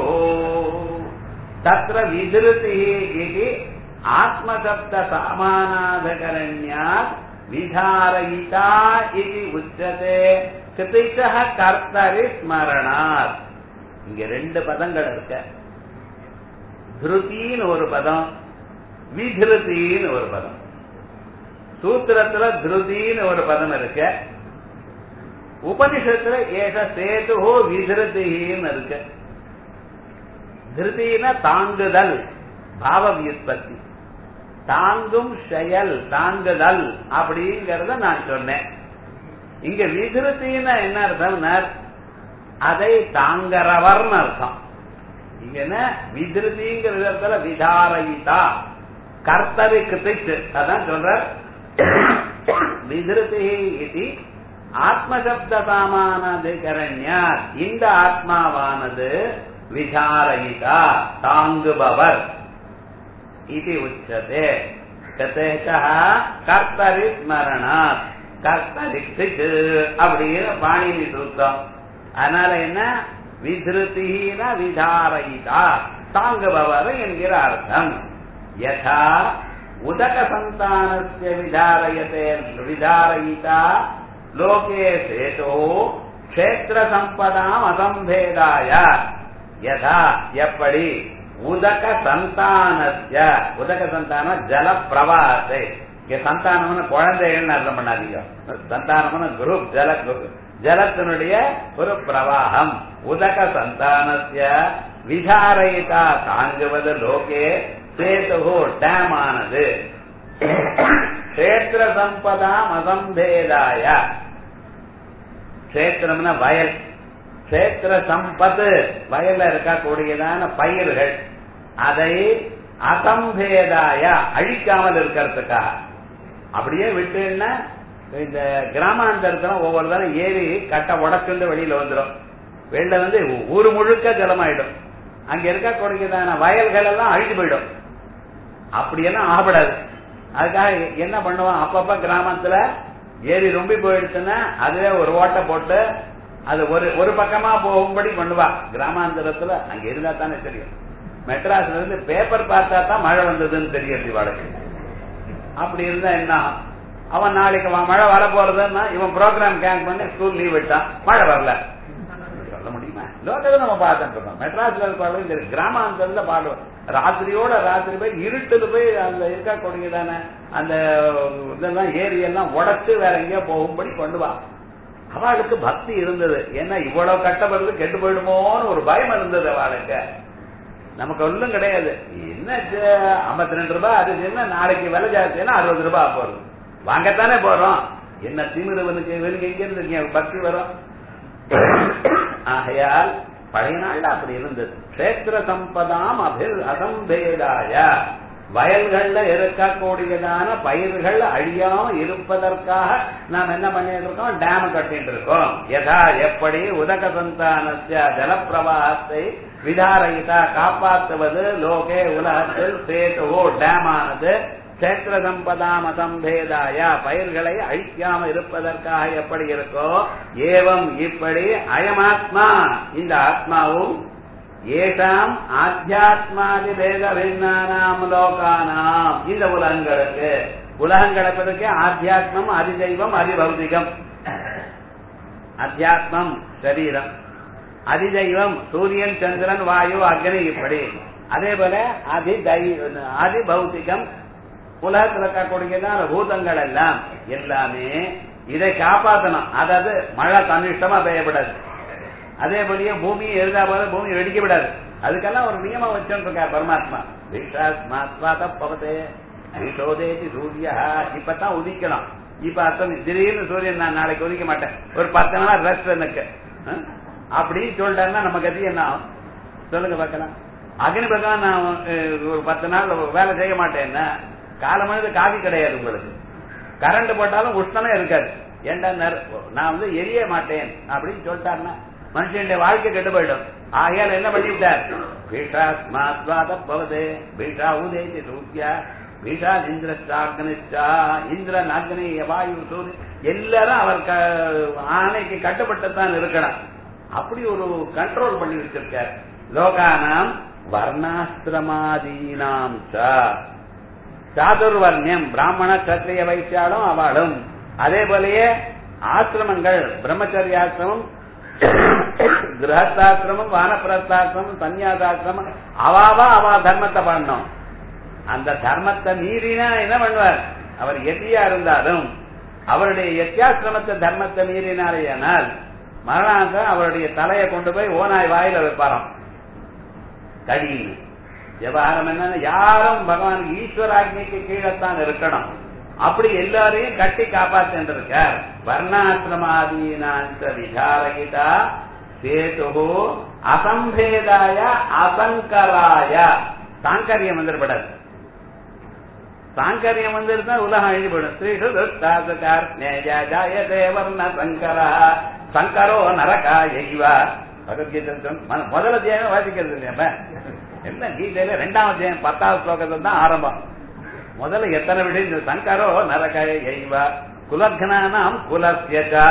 தத்திர விதிருத்தி இது ஆத்மசப்த சாமானாதகரண்யா விதாரயிதா இது உச்சதே கிருதிச்ச கர்த்தரி ஸ்மரணாத் இங்க ரெண்டு பதங்கள் இருக்க திருத்தின்னு ஒரு பதம் விதிருத்தின்னு ஒரு பதம் சூத்திரத்துல திருதின்னு ஒரு பதம் இருக்கு உபனிஷத்துல ஏக சேது விதிருத்தின்னு இருக்கு திருதின தாங்குதல் பாவ வியுற்பத்தி தாங்கும் செயல் தாங்குதல் அப்படிங்கறத நான் சொன்னேன் இங்க விதிருத்தின்னு என்ன அர்த்தம்னா அதை தாங்கறவர்னு அர்த்தம் இங்க என்ன விதிருதிங்கிற விதத்துல விதாரயிதா கர்த்தரி கிருத்திச்சு அதான் சொல்ற விதிருதி இது ஆத்மசப்த சாமானதிகரண்யா இந்த ஆத்மாவானது விசாரயிதா தாங்குபவர் இது உச்சதே கத்தேகா கர்த்தரி ஸ்மரணாத் கர்த்தரி அப்படின்னு பாணினி சூத்தம் அதனால என்ன விதிருத்தின விதாரயிதா தாங்குபவர் என்கிற அர்த்தம் யதா உதக சந்தானஸ்ய விதாரயதே விதாரயிதா லோகே சேதோ க்ஷேத்திர சம்பதாம் அசம்பேதாய யதா எப்படி உதக சந்தானஸ்ய உதக சந்தான ஜல பிரவாசே இங்க சந்தானம்னு குழந்தைகள்னு அர்த்தம் பண்ணாதீங்க சந்தானம்னு குரூப் ஜல ஜலத்தினுடைய ஒரு பிரவாகம் உதக சந்தானஸ்ய விசாரயிதா தாங்குவது லோகே சேது டேம் ஆனது கஷேத்திர சம்பதாம் அசம்பேதாய கஷேத்திரம்னா வயல் கஷேத்திர சம்பத்து வயல்ல இருக்கக்கூடியதான பயிர்கள் அதை அசம்பேதாய அழிக்காமல் இருக்கிறதுக்காக அப்படியே விட்டுன்னா இந்த கிராமாந்தரத்துல ஒவ்வொரு தரம் ஏறி கட்ட உடச்சுண்டு வெளியில வந்துடும் வெளில வந்து ஊரு முழுக்க ஜலமாயிடும் அங்க இருக்கக்கூடியதான வயல்கள் எல்லாம் அழிஞ்சு போயிடும் அப்படியெல்லாம் ஆகப்படாது அதுக்காக என்ன பண்ணுவான் அப்பப்ப கிராமத்துல ஏரி ரொம்ப போயிடுச்சுன்னா அதுவே ஒரு ஓட்டை போட்டு அது ஒரு ஒரு பக்கமா போகும்படி பண்ணுவா கிராமாந்தரத்துல அங்க இருந்தா தானே தெரியும் மெட்ராஸ்ல இருந்து பேப்பர் பார்த்தா தான் மழை வந்ததுன்னு தெரியும் இவாளுக்கு அப்படி இருந்தா என்ன ஆகும்? அவன் நாளைக்கு வ- மழை வர போறதுன்னா இவன் ப்ரோக்ராம் கேன்சல் பண்ணி ஸ்கூல் லீவ் விட்டான் மழை வரல சொல்ல முடியுமா லோக்கத்தை நம்ம பார்த்துட்டு இருக்கோம் மெட்ராஸ்ல இருப்பாலும் இந்த கிராமாந்தரத்துல பாடுவோம் ராத்திரியோட ராத்திரி போய் இருட்டுல போய் அந்த இருக்கக்கூடியதான அந்த இதெல்லாம் ஏரியெல்லாம் உடைச்சு வேற எங்கேயோ போகும்படி கொண்டு வா அவளுக்கு பக்தி இருந்தது ஏன்னா இவ்வளவு கட்டப்படுறது கெட்டு போயிடுமோன்னு ஒரு பயம் இருந்தது அவளுக்கு நமக்கு ஒன்றும் கிடையாது என்ன ஐம்பத்தி ரெண்டு ரூபாய் அது என்ன நாளைக்கு விலை ஜாஸ்தினா அறுபது ரூபாய் போறது வாங்கத்தானே போறோம் என்ன திமிருவனுக்கு இவனுக்கு எங்க இருந்து இங்க பக்தி வரும் ஆகையால் பழைய நாள்ல அப்படி இருந்தது கஷேத்திர சம்பதாம் அபிர் அசம்பேதாய வயல்கள்ல இருக்கக்கூடியதான பயிர்கள் அழியாம இருப்பதற்காக நாம் என்ன பண்ணிட்டு இருக்கோம் டேம் கட்டிட்டு இருக்கோம் யதா எப்படி உதக சந்தானஸ்ய ஜலப்பிரவாகத்தை விதாரயிதா காப்பாற்றுவது லோகே உலகத்தில் சேதுவோ டேம் ஆனது கஷேத்திர சம்பதாம் அசம்பேதாய பயிர்களை அழிக்காம இருப்பதற்காக எப்படி இருக்கோ ஏவம் இப்படி அயமாத்மா இந்த ஆத்மாவும் ஏதாம் ஆத்தியாத்மாதி பேத பின்னானாம் லோகானாம் இந்த உலகங்களுக்கு உலகங்களை பிறகு ஆத்தியாத்மம் அதிதெய்வம் அதிபௌதிகம் அத்தியாத்மம் சரீரம் அதிதெய்வம் சூரியன் சந்திரன் வாயு அக்னி இப்படி அதே போல அதி அதி பௌத்திகம் உலகத்தில் இருக்கக்கூடியதான பூதங்கள் எல்லாம் எல்லாமே இதை காப்பாற்றணும் அதாவது மழை தன்னிஷ்டமா பெய்யப்படாது அதே போலயே பூமி எழுதா போல பூமி வெடிக்க விடாது அதுக்கெல்லாம் ஒரு நியமம் வச்சுருக்கார் பரமாத்மா விஸ்வாத்மாத்மா பவதே விசோதேதி சூரியா இப்பதான் உதிக்கணும் இப்ப அத்தனை திடீர்னு சூரியன் நான் நாளைக்கு உதிக்க மாட்டேன் ஒரு பத்து நாள் ரெஸ்ட் எனக்கு அஹ்? அப்படின்னு சொல்லிட்டாருன்னா நம்ம கதி என்ன ஆகும் சொல்லுங்க பார்க்கலாம் அக்னி பகவான் நான் அஹ், ஒரு பத்து நாள் வேலை செய்ய மாட்டேன்னா காலமானது காவி கிடையாது உங்களுக்கு கரண்ட் போட்டாலும் உஷ்ணமே இருக்காது ஏண்டா நெரு- நான் வந்து எரிய மாட்டேன் அப்படின்னு சொல்லிட்டாருன்னா மனுஷனுடைய வாழ்க்கை கெட்டு போயிடும் ஆகையால் என்ன பண்ணிவிட்டார் பீஷாஸ்மாத்வாத பவதே பீஷா உதேதி சூர்யா பீஷா இந்திரஸ்டாக்னிஷ்டா இந்திரன் அக்னி வாயு சூரியன் எல்லாரும் அவர் க- ஆணைக்கு கட்டுப்பட்டுத்தான் இருக்கணும் அப்படி ஒரு கண்ட்ரோல் பண்ணி வச்சிருக்கார் லோகானாம் வர்ணாசிரமாதீனாம் ச சாதுர்வர்ணியம் பிராமண கத்திரிய வைத்தியாலும் அவளும் அதே போலயே ஆசிரமங்கள் பிரம்மச்சரியாசிரமம் கிரகஸ்தாசிரமம் வானப்பிரஸ்தாசிரமம் சன்னியாசாசிரமம் அவாவா அவா தர்மத்தை பண்ணணும் அந்த தர்மத்தை மீறினா என்ன பண்ணுவார் அவர் எதியா இருந்தாலும் அவருடைய எத்தியாசிரமத்தை தர்மத்தை மீறினாரேயானால் மரணாந்தம் அவருடைய தலையை கொண்டு போய் ஓனாய் வாயில வைப்பாராம் கடின்னு விவகாரம் என்னன்னா யாரும் பகவான் ஈஸ்வராஜ்ஞைக்கு கீழத்தான் இருக்கணும் அப்படி எல்லாரையும் கட்டி காப்பாத்திட்டு இருக்கார் வர்ணாசிரமாதீனாந்த விசாரகிதா சேது அசம்பேதாய அசங்கராய சாங்கரியம் வந்துடப்படாது சாங்கரியம் வந்துருந்தா உலகம் அழிபடும் ஸ்ரீஷு துஷ்டாசுகார்ணேஜாயதே வர்ண சங்கரா சங்கரோ நரகா எய்வா பகவத்கீதை சொன்ன- மொ- முதல் அத்தியாயம் வாசிக்கிறது இல்லையா என்ன கீதையில ரெண்டாம் அத்தியாயம் பத்தாவது ஸ்லோகத்துல தான் ஆரம்பம் முதல்ல எத்தனை விட இந்த சங்கரோ நரகாய எய்வா குலக்னானாம் குலஸ்யஜா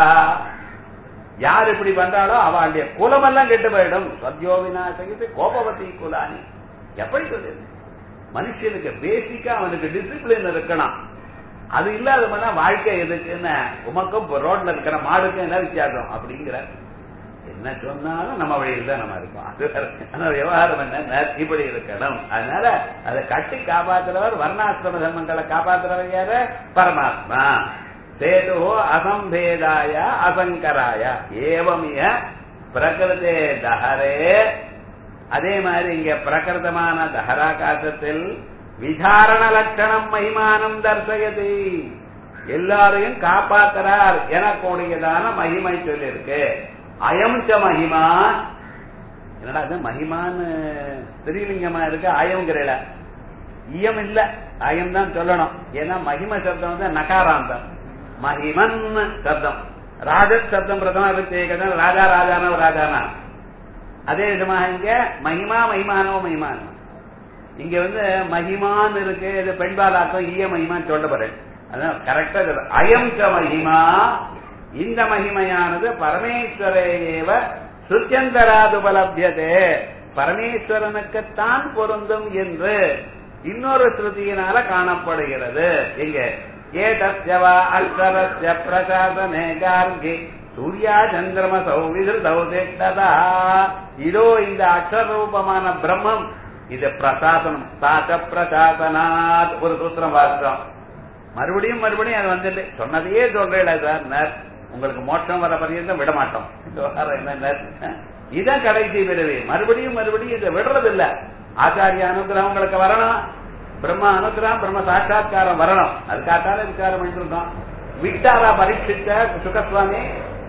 யார் இப்படி பண்றாளோ அவளுடைய குலமெல்லாம் கெட்டு போயிடும் சத்யோ விநாசகித்து கோபவதி குலானி எப்படி சொல்லுது மனுஷனுக்கு பேசிக்கா அவனுக்கு டிசிப்ளின் இருக்கணும் அது இல்லாத வாழ்க்கை எதுக்குன்னு உமக்கும் இப்ப ரோட்ல இருக்கிற மாடுக்கும் என்ன வித்தியாசம் அப்படிங்கிற என்ன சொன்னாலும் நம்ம வழியில் தான் நம்ம இருக்கோம் அது வேற. ஆனா விவகாரம் என்ன இப்படி இருக்கணும் அதனால அதை கட்டி காப்பாத்துறவர் வர்ணாசிரம தர்மங்களை காப்பாத்துறவர் யாரு பரமாத்மா சேது அசம்பேதாய அசங்கராய ஏவமிய பிரகிருதே தஹரே அதே மாதிரி இங்க பிரகிருதமான தஹராகாசத்தில் விசாரண லட்சணம் மகிமானம் தர்சயதி எல்லாரையும் காப்பாத்துறார் எனக்கூடியதான மகிமை சொல்லியிருக்கு அயம் ச மகிமா என்னடா அது மகிமான்னு ஸ்ரீலிங்கமா இருக்கு அயம்ங்கிறல இயம் இல்ல அயம் தான் சொல்லணும் ஏன்னா மகிம சப்தம் வந்து நகாராந்தம் மகிமன் சப்தம் ராஜத் சப்தம் பிரதம வித்தியகதான் ராஜா ராஜானோ ராஜானா அதே விதமாக இங்க மகிமா மகிமானோ மகிமானோ இங்க வந்து மகிமான் இருக்கு இது பெண்பாலாக்கம் ஈய மகிமான்னு சொல்லப்படுறேன் அதான் கரெக்டா சொல்ற அயம் ச மகிமா இந்த மகிமையானது பரமேஸ்வரேவ சுத்தியந்தராது உபலபியதே பரமேஸ்வரனுக்குத்தான் பொருந்தும் என்று இன்னொரு ஸ்ருதியினால காணப்படுகிறது எங்க ஏதஸ்யவா அக்ஷரஸ்ய பிரசாசனே கார்கி சூர்யா சந்திரம சௌவிதிருதௌ தேட்டதா இதோ இந்த அக்ஷர ரூபமான பிரம்மம் இது பிரசாசனம் சாச்ச பிரசாசனாத் ஒரு சூத்திரம் பார்த்தோம் மறுபடியும் மறுபடியும் அது வந்துட்டு சொன்னதையே சொல்றேன் சார் நர் உங்களுக்கு மோட்சம் வர பரியந்தம் விட மாட்டோம் விவகாரம் என்ன நர் இதான் கடைசி பிறவி மறுபடியும் மறுபடியும் இதை விடுறது இல்ல ஆச்சாரிய அனுகிரகம் உங்களுக்கு வரணும் பிரம்ம அனுகிரகம் பிரம்ம சாட்சா்காரம் வரணும் அதுக்காகத்தான விசாரம் பண்ணிருக்கோம் விட்டாரா பரீட்சித்த சுகசுவாமி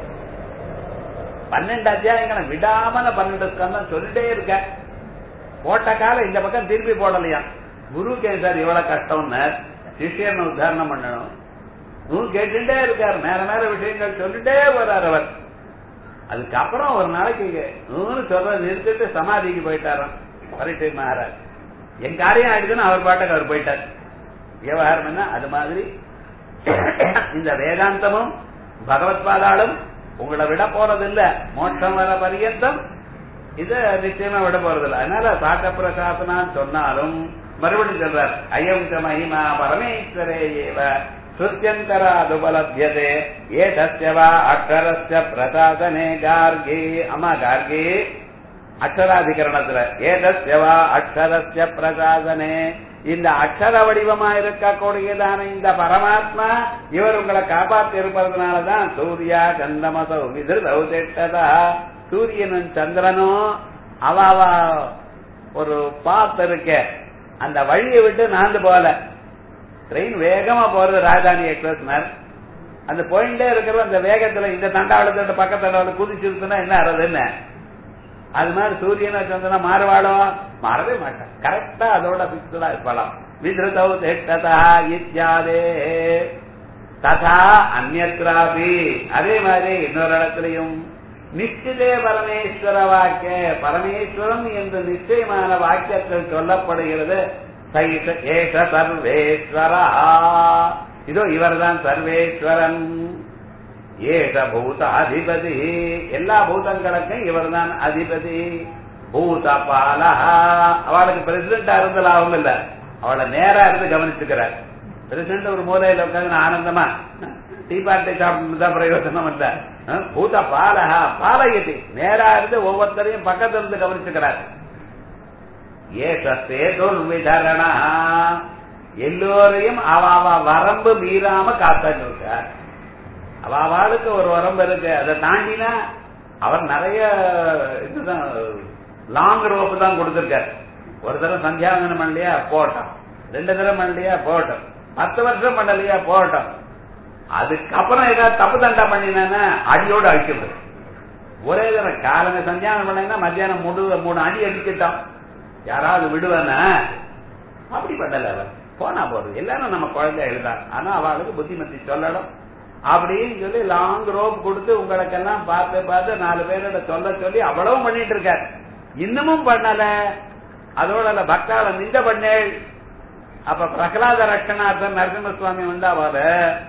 பன்னெண்டு அத்தியாயங்களை விடாம பன்னெண்டு ஸ்கந்தம் சொல்லிட்டே இருக்க போட்ட காலம் இந்த பக்கம் திருப்பி போடலையா குருவுக்கு ஏன் சார் இவ்வளவு கஷ்டம்னு சிஷியனை உத்தாரணம் பண்ணணும் குரு கேட்டுட்டே இருக்காரு நேர நேர விஷயங்கள் சொல்லிட்டே வர்றார் அவர் அதுக்கப்புறம் ஒரு நாளைக்கு நூறு சொல்ற நிறுத்திட்டு சமாதிக்கு போயிட்டாராம் பரீட்சை மகாராஜ் என் காரியம் ஆயிடுச்சுன்னு அவர் பாட்டுக்கு அவர் போயிட்டார் விவகாரம் என்ன அது மாதிரி இந்த வேதாந்தமும் பகவத் பாதாளும் உங்களை விட போறது இல்ல மோட்சம் வர பரியந்தம் இத நிச்சயமா விட போறது இல்ல அதனால சாக்க பிரசாசனான்னு சொன்னாலும் மறுபடியும் சொல்றார் அயம் ச மகிமா பரமேஸ்வரே ஏவ சுத்தியந்தராதுபலபியதே ஏதஸ்யவா அக்ஷரஸ்ய பிரசாசனே கார்கே அம்மா கார்கே அக்ஷராதிகரணத்துல ஏதஸ்யவா அக்ஷரஸ்ய பிரசாசனே இந்த அக்ஷர வடிவமா இருக்கக்கூடியதான இந்த பரமாத்மா இவர் உங்களை காப்பாத்தி இருப்பதனாலதான் சூர்யா சந்தமசோ விதிருதா சூரியனும் சந்திரனும் அவ அவ ஒரு பாத் இருக்க அந்த வழியை விட்டு நாந்து போல ட்ரெயின் வேகமா போறது ராஜதானி எக்ஸ்பிரஸ் அந்த போயிட்டே இருக்கிற அந்த வேகத்துல இந்த தண்டாவளத்தோட பக்கத்தண்டாவள குதிச்சிருச்சுன்னா என்ன ஆறது என்ன அது மாதிரி சூரியன சந்திரனா மாறுவாளோ மாறவே மாட்டான் கரெக்டா அதோட பிக்சடா இருப்பாளாம் விதிருதௌ தேட்டதா இத்தியாதே ததா அந்நத்ராபி அதே மாதிரி இன்னொரு இடத்துலயும் நிச்சிதே பரமேஸ்வர வாக்கிய பரமேஸ்வரம் என்று நிச்சயமான வாக்கியத்தில் சொல்லப்படுகிறது ஏஷ சர்வேஸ்வரா இதோ இவர்தான் சர்வேஸ்வரன் ஏஷ பூத அதிபதி எல்லா பூதங்களுக்கும் இவர்தான் அதிபதி பூத பாலஹா அவளுக்கு பிரசிடண்டா இருந்த லாபம் இல்ல அவளை நேரா இருந்து கவனிச்சுக்கிறார் பிரசிடண்ட் ஒரு மூலையில உட்காந்து ஆனந்தமா டீ பார்ட்டி சாப்பிட்டு தான் பிரயோஜனம் இல்ல பூத பாலஹா பாலயதி நேரா இருந்து ஒவ்வொருத்தரையும் பக்கத்துல இருந்து கவனிச்சுக்கிறார் ஏசத்தே துர்விதரணா எல்லோரையும் அவ அவ வரம்பு மீறாம காத்துட்டு இருக்கார் அவ அவளுக்கு ஒரு வரம்பு இருக்கு அதை தாண்டினா அவர் நிறைய இதுதான் லாங் ரோப்பு தான் கொடுத்திருக்காரு ஒரு தடவை சந்தியாவந்தனம் பண்ணலையா போட்டோம் ரெண்டு தடவை பண்ணலையா போட்டோம் பத்து வருஷம் பண்ணலையா போட்டோம் அதுக்கப்புறம் ஏதாவது தப்பு தண்டா பண்ணினா அடியோடு அழிக்கப்படுது ஒரே தடவை காலங்க சந்தியானம் பண்ணீங்கன்னா மத்தியானம் மூணு மூணு அடி அடிக்கிட்டோம் யாராவது விடுவானா அப்படி பண்ணல அவர் போனா போறது எல்லாரும் நம்ம குழந்தை எழுதான் ஆனா அவளுக்கு புத்திமதி சொல்லணும் அப்படின்னு சொல்லி லாங் ரோப் கொடுத்து உங்களுக்கெல்லாம் பார்த்து பார்த்து நாலு பேரோட சொல்ல சொல்லி அவ்வளவும் பண்ணிட்டு இருக்காரு இன்னமும் பண்ணல அதோட பக்தால நிந்த பண்ணேள் அப்ப பிரகலாத ரட்சணார்த்தன் நரசிம்ம சுவாமி வந்து அவரு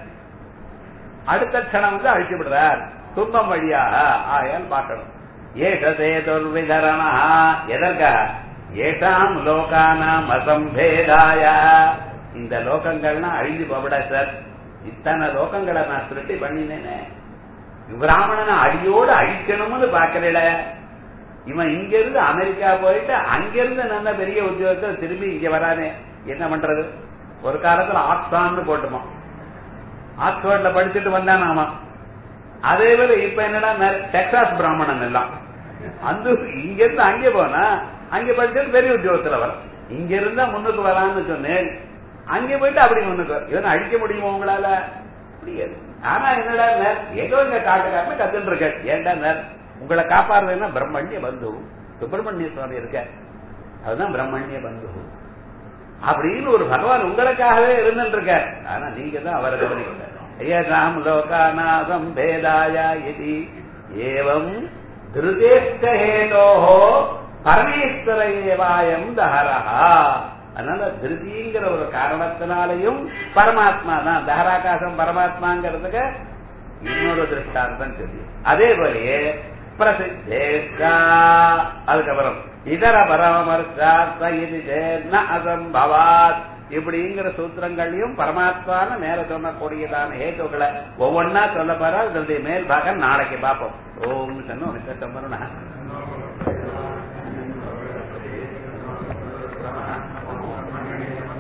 அடுத்த க்ஷணம் வந்து அழிச்சு விடுறார் துன்பம் வழியாக ஆயால் பார்க்கணும் ஏஷதே துர்விதரணா எதற்காக ஏஷாம் லோகானாம் அசம்பேதாய இந்த லோகங்கள்னா அழிஞ்சு போவிட சார் இத்தனை லோகங்களை நான் திருட்டி பண்ணினேனே பிராமணனை அடியோடு அழிக்கணும்னு பாக்கல இவன் இங்க இருந்து அமெரிக்கா போயிட்டு அங்கிருந்து நல்ல பெரிய உத்தியோகத்தை திரும்பி இங்க வரானே என்ன பண்றது ஒரு காலத்துல ஆக்ஸ்பான்னு போட்டுமா ஆக்ஸ்போர்ட்ல படிச்சுட்டு வந்தான் ஆமா அதே போல இப்ப என்னடா டெக்சாஸ் பிராமணன் எல்லாம் அந்த இங்க இருந்து அங்கே போனா அங்க படிச்சுட்டு பெரிய உத்தியோகத்துல வர இங்க இருந்தா முன்னுக்கு வரான்னு சொன்னேன் அங்க போயிட்டு அப்படி முன்னுக்கு இவனை அழிக்க முடியுமா உங்களால முடியாது ஆனா என்னடா ஏதோ இங்க காட்டுக்காரன்னு கத்துட்டு இருக்க ஏன்டா உங்களை காப்பாடுறதுன்னா பிரம்மண்ய பந்து சுப்பிரமணிய சுவாமி இருக்க அதுதான் பிரம்மண்ய பந்து அப்படின்னு ஒரு பகவான் உங்களுக்காகவே இருந்துட்டு இருக்க ஆனா நீங்க தான் அவரை கவனிக்கல ஏதாம் லோகாநாதம் பேதாயா இது ஏவம் திருதேஷ்டேதோ பரமேஸ்வர ஏவாயம் தஹரஹா அதனால திருதிங்கிற ஒரு காரணத்தினாலையும் பரமாத்மா தான் தஹராகாசம் பரமாத்மாங்கிறதுக்கு இன்னொரு திருஷ்டாந்தம் தெரியும் அதே போலயே பிரசித்தேஷ்டா அதுக்கப்புறம் இதர பராமர்ஷார்த்த இது சேர்ன அசம்பவாத் இப்படிங்கிற சூத்திரங்களையும் பரமாத்மான மேல சொன்னக்கூடியதான ஹேத்துக்களை ஒவ்வொன்னா சொல்ல போறா இதனுடைய மேல் பாகம் நாளைக்கு பார்ப்போம் ஓம் சன்னோ நிச்சம்பருண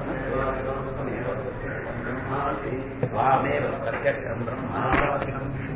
வாமேவ பிரத்யக்ஷம் பிரம்மாவாக்கியம்